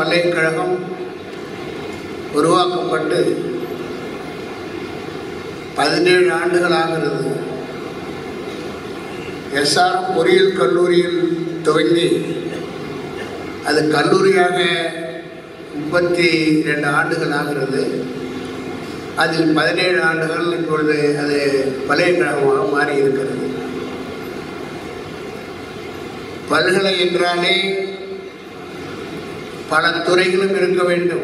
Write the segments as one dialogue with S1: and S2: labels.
S1: பல்கலைக்கழகம் உருவாக்கப்பட்டு பதினேழு ஆண்டுகள் ஆகிறது எஸ்ஆர்எம் பொறியியல் கல்லூரியில் துவங்கி அது கல்லூரியாக முப்பத்தி ரெண்டு ஆண்டுகள் ஆகிறது அதில் பதினேழு ஆண்டுகள் இப்பொழுது அது பல்கலைக்கழகமாக மாறி இருக்கிறது பல்கலை என்றாலே பல துறைகளும் இருக்க வேண்டும்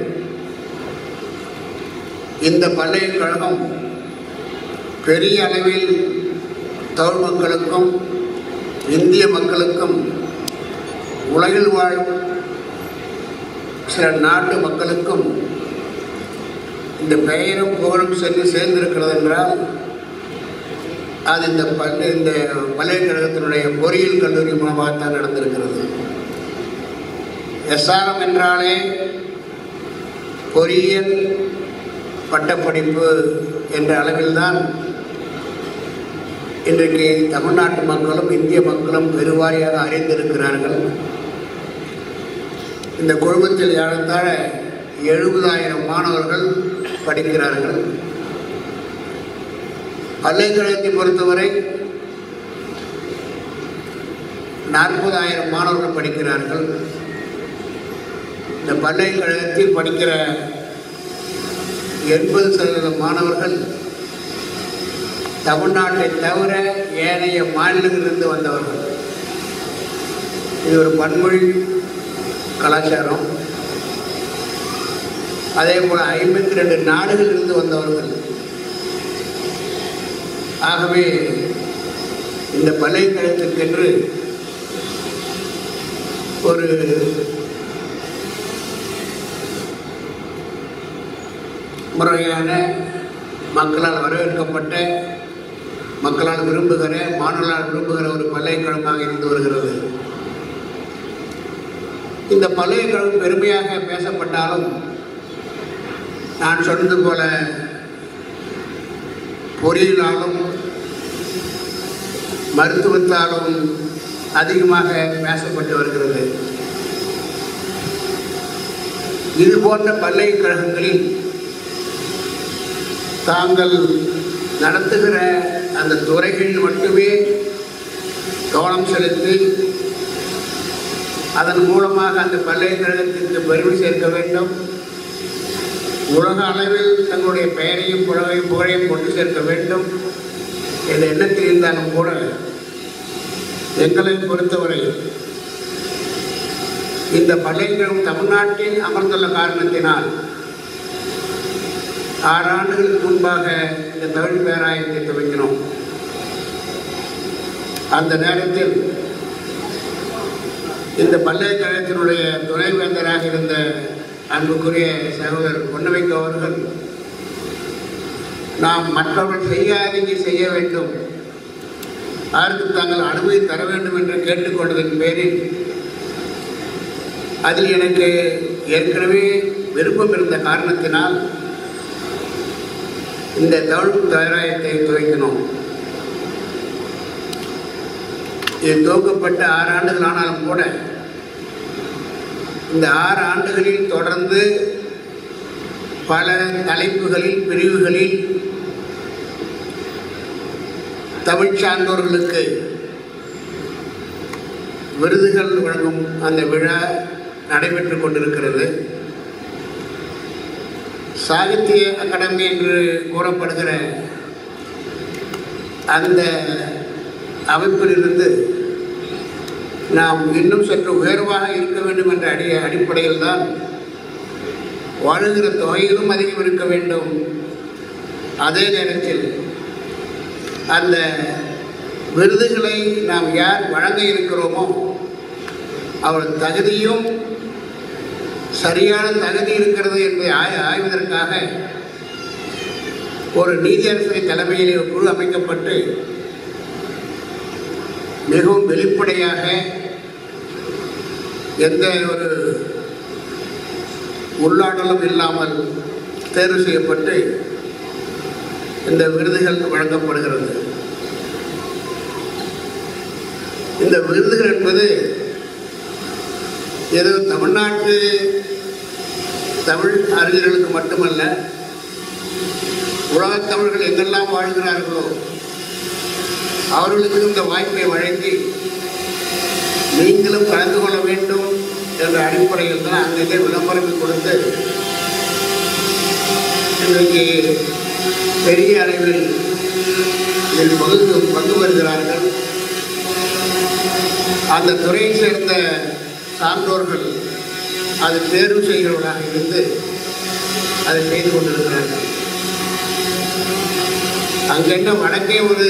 S1: இந்த பல்கலைக்கழகம் பெரிய அளவில் தமிழ் மக்களுக்கும் இந்திய மக்களுக்கும் உலகில் வாழும் சில நாட்டு மக்களுக்கும் இந்த பெயரும் புகழும் சென்று சேர்ந்திருக்கிறது என்றால் அது இந்த பள்ளி இந்த பல்கலைக்கழகத்தினுடைய பொறியியல் கல்லூரி மூலமாகத்தான் நடந்திருக்கிறது எஸ்ஆர்எம் என்றாலே பொறியியல் பட்டப்படிப்பு என்ற அளவில்தான் இன்றைக்கு தமிழ்நாட்டு மக்களும் இந்திய மக்களும் பெருவாரியாக அறிந்திருக்கிறார்கள் இந்த குழுமத்தில் ஏறத்தாழ எழுபதாயிரம் மாணவர்கள் படிக்கிறார்கள் பல்கலைக்கழகத்தை பொறுத்தவரை நாற்பதாயிரம் மாணவர்கள் படிக்கிறார்கள் இந்த பல்கலைக்கழகத்தில் படிக்கிற எண்பது சதவீத மாணவர்கள் தமிழ்நாட்டை தவிர ஏனைய மாநிலங்களிலிருந்து வந்தவர்கள் இது ஒரு பன்மொழி கலாச்சாரம் அதே போல் ஐம்பத்தி ரெண்டு நாடுகளிலிருந்து வந்தவர்கள் ஆகவே இந்த பல்கலைக்கழகத்திற்கென்று ஒரு முறையான மக்களால் வரவேற்கப்பட்ட மக்களால் விரும்புகிற மாணவர்களால் விரும்புகிற ஒரு பல்கலைக்கழகமாக இருந்து வருகிறது இந்த பல்கலைக்கழகம் பெருமையாக பேசப்பட்டாலும் நான் சொன்னது போல பொறியியலாலும் மருத்துவத்தாலும் அதிகமாக பேசப்பட்டு வருகிறது இது போன்ற பல்கலைக்கழகங்களில் தாங்கள் நடத்துகிற அந்த துறைகளில் மட்டுமே கவனம் செலுத்தி அதன் மூலமாக அந்த பல்கலைக்கழகத்திற்கு பெருமை சேர்க்க வேண்டும் உலக அளவில் தங்களுடைய பெயரையும் புலகையும் புகழையும் கொண்டு சேர்க்க வேண்டும் என்ற எண்ணத்தில் இருந்தாலும் கூட எங்களை பொறுத்தவரை இந்த பல்கலைக்கழகம் தமிழ்நாட்டில் அமர்ந்துள்ள காரணத்தினால் ஆறு ஆண்டுகளுக்கு முன்பாக இந்த தமிழ் பேராயத்தை துவங்கினோம் அந்த நேரத்தில் இந்த பல்கலைக்கழகத்தினுடைய துணைவேந்தராக இருந்த அன்புக்குரிய சகோதரர் பொன்னவைக்கு அவர்கள் நாம் மற்றவர்கள் செய்யாதீங்க செய்ய வேண்டும் அதற்கு தாங்கள் அனுமதி தர வேண்டும் என்று கேட்டுக்கொண்டதன் பேரில் அதில் எனக்கு ஏற்கனவே விருப்பம் இருந்த காரணத்தினால் இந்த தமிழ் தயாராயத்தை துவங்கினோம் இது துவக்கப்பட்ட ஆறு ஆண்டுகள் ஆனாலும் கூட இந்த ஆறு ஆண்டுகளில் தொடர்ந்து பல தலைப்புகளில் பிரிவுகளில் தமிழ் சார்ந்தோர்களுக்கு விருதுகள் வழங்கும் அந்த விழா நடைபெற்று கொண்டிருக்கிறது சாகித்ய அகாடமி என்று கூறப்படுகிற அந்த அமைப்பிலிருந்து நாம் இன்னும் சற்று உயர்வாக இருக்க வேண்டும் என்ற அடி அடிப்படையில் தான் வாழுகிற தொகையிலும் அதிகம் இருக்க வேண்டும் அதே நேரத்தில் அந்த விருதுகளை நாம் யார் வழங்க இருக்கிறோமோ அவர் தகுதியும் சரியான தகுதி இருக்கிறது என்பதை ஆய் ஆய்வதற்காக ஒரு நீதியரசரை தலைமையிலே ஒரு குழு அமைக்கப்பட்டு மிகவும் வெளிப்படையாக எந்த ஒரு உள்ளாடலும் இல்லாமல் தேர்வு செய்யப்பட்டு இந்த விருதுகள் வழங்கப்படுகிறது இந்த விருதுகள் என்பது ஏதோ தமிழ்நாட்டு தமிழ் அறிஞர்களுக்கு மட்டுமல்ல உலகத் தமிழர்கள் எங்கெல்லாம் வாழ்கிறார்களோ அவர்களுக்கு இந்த வாய்ப்பை வழங்கி நீங்களும் கலந்து கொள்ள வேண்டும் என்ற அடிப்படையில் தான் அங்கங்கே விளம்பரம் கொடுத்து இன்றைக்கு பெரிய அளவில் இதில் பங்கு பங்கு வருகிறார்கள் அந்த துறையை சேர்ந்த சான்றோர்கள் அது தேர்வு செய்கிறவர்களாக இருந்து அதை செய்து கொண்டிருக்கிறார்கள் அங்கென்ன வடக்கே ஒரு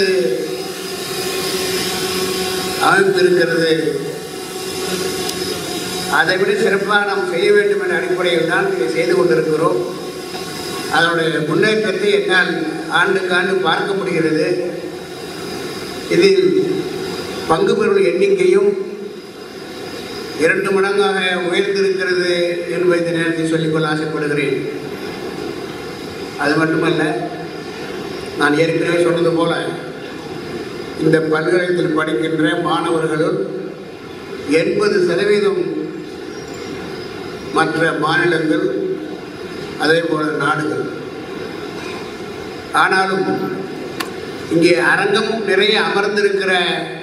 S1: அமைப்பு இருக்கிறது அதை விட சிறப்பாக நாம் செய்ய வேண்டும் என்ற அடிப்படையில் தான் இதை செய்து கொண்டிருக்கிறோம் அதனுடைய முன்னேற்றத்தை என்னால் ஆண்டுக்கு ஆண்டு பார்க்க முடிகிறது இதில் பங்கு பெறும் எண்ணிக்கையும் இரண்டு மடங்காக உயர்ந்திருக்கிறது என்பதை இந்த நேரத்தில் சொல்லிக்கொள்ள ஆசைப்படுகிறேன் அது மட்டுமல்ல நான் ஏற்கனவே சொன்னது போல இந்த பல்கலைக்கழகத்தில் படிக்கின்ற மாணவர்களும் எண்பது சதவீதம் மற்ற மாநிலங்கள் அதே போல நாடுகள் ஆனாலும் இங்கே அரங்கம் நிறைய அமர்ந்திருக்கிற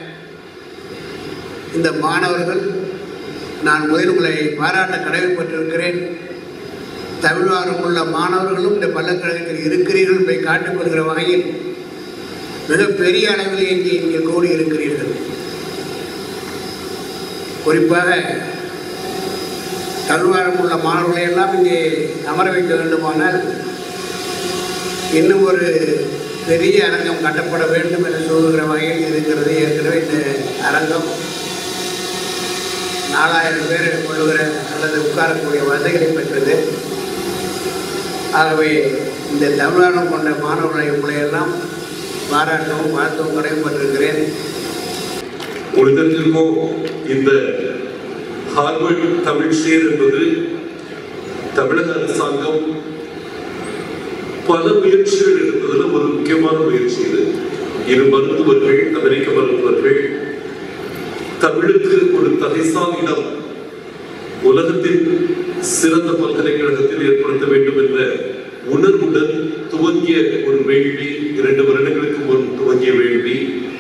S1: இந்த மாணவர்கள் நான் முதலில் உங்களை பாராட்ட கடமைப்பட்டிருக்கிறேன் தமிழ்வாரம் உள்ள மாணவர்களும் இந்த பள்ளக்கழகத்தில் இருக்கிறீர்கள் என்பதை காட்டிக் கொள்கிற வகையில் மிகப்பெரிய அளவில் இங்கே இங்கே கூடி இருக்கிறீர்கள் குறிப்பாக தமிழ்வாரம் உள்ள மாணவர்களை எல்லாம் இங்கே அமர வைக்க வேண்டுமானால் இன்னும் ஒரு பெரிய அரங்கம் கட்டப்பட வேண்டும் என்று சொல்லுகிற வகையில் இருக்கிறது ஏற்கனவே இந்த அரங்கம் நாலாயிரம் பேர் கொள்ளுகிற அல்லது உட்காரக்கூடிய வசதிகளை பெற்றது ஆகவே இந்த தமிழ்நாடு கொண்ட மாணவர்களை உங்களை எல்லாம் பாராட்டவும் வாழ்த்தவும் கடமைப்பட்டிருக்கிறேன்
S2: உங்களுக்கு தெரிஞ்சிருக்கும் இந்த ஹார்வர்ட் தமிழ் ஷேர் என்பது தமிழக அரசாங்கம் பல முயற்சிகள் எடுப்பதில் ஒரு முக்கியமான முயற்சி இது இரு மருத்துவர்கள் அமெரிக்க மருத்துவர்கள் தமிழுக்கு ஒரு தகைசால் இடம் உலகத்தின் சிறந்த பல்கலைக்கழகத்தில் ஏற்படுத்த வேண்டும் என்ற உணர்வுடன் துவங்கிய ஒரு வேள்வி இரண்டு வருடங்களுக்கு முன் துவங்கிய வேள்வி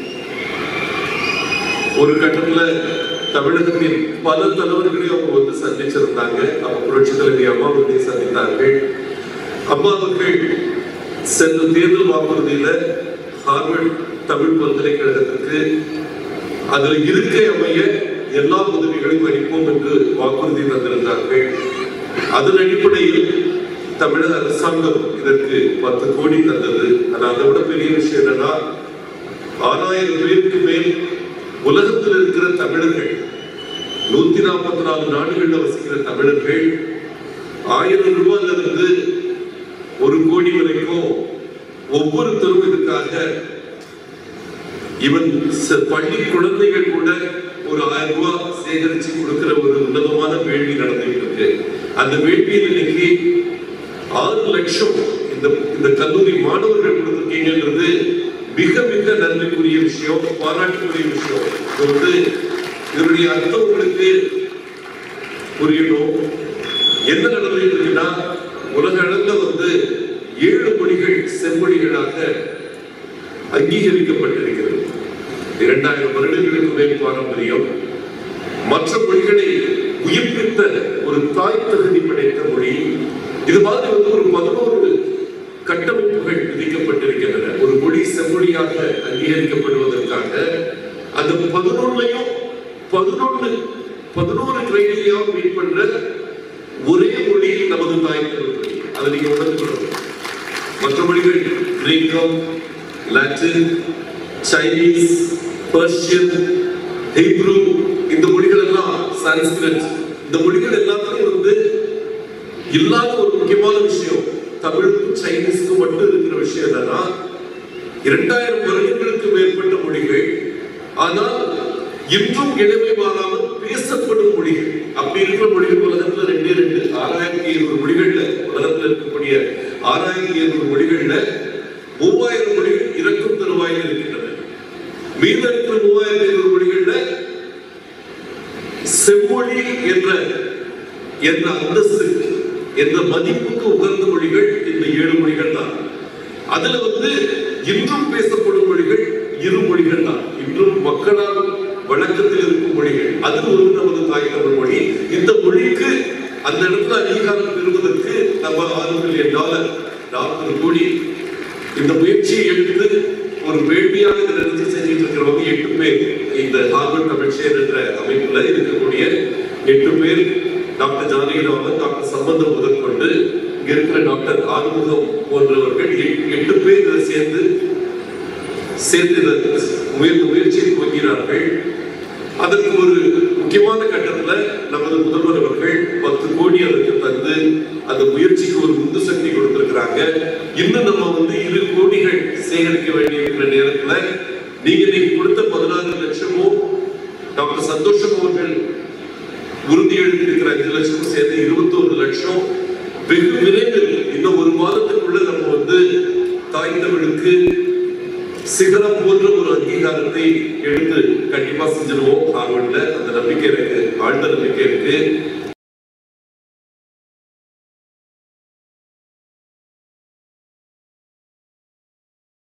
S2: ஒரு கட்டத்துல தமிழகத்தின் பல தலைவர்களை அவங்க வந்து சந்திச்சிருந்தாங்க அப்ப புரட்சி தலைவி அம்மா அவர்களை சந்தித்தார்கள் அம்மா அவர்கள் சென்ற தேர்தல் வாக்குறுதியில ஹார்வர்ட் தமிழ் பல்கலைக்கழகத்திற்கு அதுல இருக்கை அமைய எல்லா உதவிகளையும் அளிப்போம் என்று வாக்குறுதி தந்திருந்தார்கள் அதன் அடிப்படையில் தமிழக அரசாங்கம் இதற்கு பத்து கோடி தந்தது ஆனா அதை விட பெரிய விஷயம் என்னன்னா ஆறாயிரம் பேருக்கு மேல் உலகத்தில் இருக்கிற தமிழர்கள் நூத்தி நாற்பத்தி நாலு நாடுகள்ல வசிக்கிற தமிழர்கள் ஆயிரம் ரூபாயில இருந்து ஒரு கோடி வரைக்கும் ஒவ்வொருத்தரும் இதுக்காக இவன் ச- பள்ளி குழந்தைகள் கூட ஒரு ஆயிரம் ரூபாய் சேகரிச்சு கொடுக்கிற ஒரு உன்னதமான வேள்வி நடந்துட்டு இருக்கு அந்த வேள்வியில் இன்னைக்கு ஆறு லட்சம் இந்த இந்த கல்லூரி மாணவர்கள் கொடுத்திருக்கீங்கன்றது மிக மிக நன்மைக்குரிய விஷயம் பாராட்டுக்குரிய விஷயம் இது வந்து இதனுடைய அர்த்தம் உங்களுக்கு புரியணும் என்ன நடந்துட்டு இருக்குன்னா உலக அளவுல வந்து ஏழு மொழிகள் செம்மொழிகளாக அங்கீகரிக்கப்பட்டிருக்கிறது இரண்டாயிரம் வருடங்களுக்கு மேல் பாரம்பரியம் மற்ற மொழிகளை உயிர்ப்பித்த ஒரு தாய் தகுதி படைத்த மொழி இது மாதிரி வந்து ஒரு பதினோரு கட்டமைப்புகள் விதிக்கப்பட்டிருக்கின்றன ஒரு மொழி செம்மொழியாக அங்கீகரிக்கப்படுவதற்காக அந்த பதினொன்னையும் பதினொன்னு பதினோரு கிரைடீரியாவும் மீட் பண்ற ஒரே மொழி நமது தாய் தமிழ் மொழி அதை நீங்க உணர்ந்து கொள்ளணும் மற்ற மொழிகள் கிரேக்கம் லாட்டின் சைனீஸ் பர்ஷியன் ஹீப்ரு இந்த மொழிகள் எல்லாம் சான்ஸ்கிரிட் இந்த மொழிகள் எல்லாத்துலயும் வந்து இல்லாத ஒரு முக்கியமான விஷயம் தமிழுக்கும் சைனீஸ்க்கும் மட்டும் இருக்கிற விஷயம் என்னன்னா இரண்டாயிரம் வருடங்களுக்கு மேற்பட்ட மொழிகள் ஆனால் இன்றும் இளமை மாறாமல் பேசப்படும் மொழிகள் அப்படி இருக்கிற மொழிகள் உலகத்துல ரெண்டே ரெண்டு ஆறாயிரத்தி எழுநூறு மொழிகள்ல உலகத்துல இருக்கக்கூடிய ஆறாயிரத்தி எழுநூறு மொழிகள்ல மூவாயிரம் மொழிகள் இறக்கும் தருவாயில் இருக்கின்றன மீத இருக்கிற மூவாயிரத்தி ஐநூறு மொழிகள்ல செம்மொழி என்ற என்ற அந்தஸ்து என்ற மதிப்புக்கு உகந்த மொழிகள் இந்த ஏழு மொழிகள் தான் அதுல வந்து இன்றும் பேசப்படும் மொழிகள் இரு மொழிகள் தான் இன்றும் மக்களால் வழக்கத்தில் இருக்கும் மொழிகள் அது ஒரு நமது தாய் தமிழ் மொழி இந்த மொழிக்கு அந்த இடத்துல அங்கீகாரம் பெறுவதற்கு நம்ம ஆறு மில்லியன் டாலர் நாற்பது கோடி இந்த முயற்சியை எடுத்து ஒரு வேள்வியாக இதை நிறுத்தி செஞ்சுட்டு இருக்கிறவங்க எட்டு பேர் இந்த ஹார்வர்ட் தமிழ்ச்சேர் என்ற அமைப்புல இருக்கக்கூடிய எட்டு பேர் டாக்டர் ஜானகிராமன் டாக்டர் சம்பந்தம் முதற்கொண்டு இங்க இருக்கிற டாக்டர் ஆறுமுகம் போன்றவர்கள் எ- எட்டு பேர் இதை சேர்ந்து சேர்ந்து இதை முயற்சி முயற்சியை துவங்கினார்கள் அதற்கு ஒரு முக்கியமான கட்டத்துல நமது முதல்வர் அவர்கள் பத்து கோடி அதற்கு தந்து அந்த முயற்சிக்கு ஒரு உந்து சக்தி கொடுத்திருக்கிறாங்க இன்னும் நம்ம வந்து இரு கோடிகள் சேகரிக்க வேண்டிய இருக்கிற நேரத்துல நீங்க இன்னைக்கு கொடுத்த பதினாறு லட்சமும் டாக்டர் சந்தோஷம் அவர்கள் உறுதி எழுதியிருக்கிற அஞ்சு லட்சமும் சேர்ந்து இருபத்தோரு லட்சம் வெகு விரைவில் இன்னும் ஒரு மாதத்துக்குள்ள நம்ம வந்து தாய் தமிழுக்கு சிகரம் போன்ற ஒரு அங்கீகாரத்தை எடுத்து கண்டிப்பா செஞ்சிருவோம் ஹார்வர்ட்ல அந்த நம்பிக்கை எனக்கு ஆழ்ந்த நம்பிக்கை இருக்கு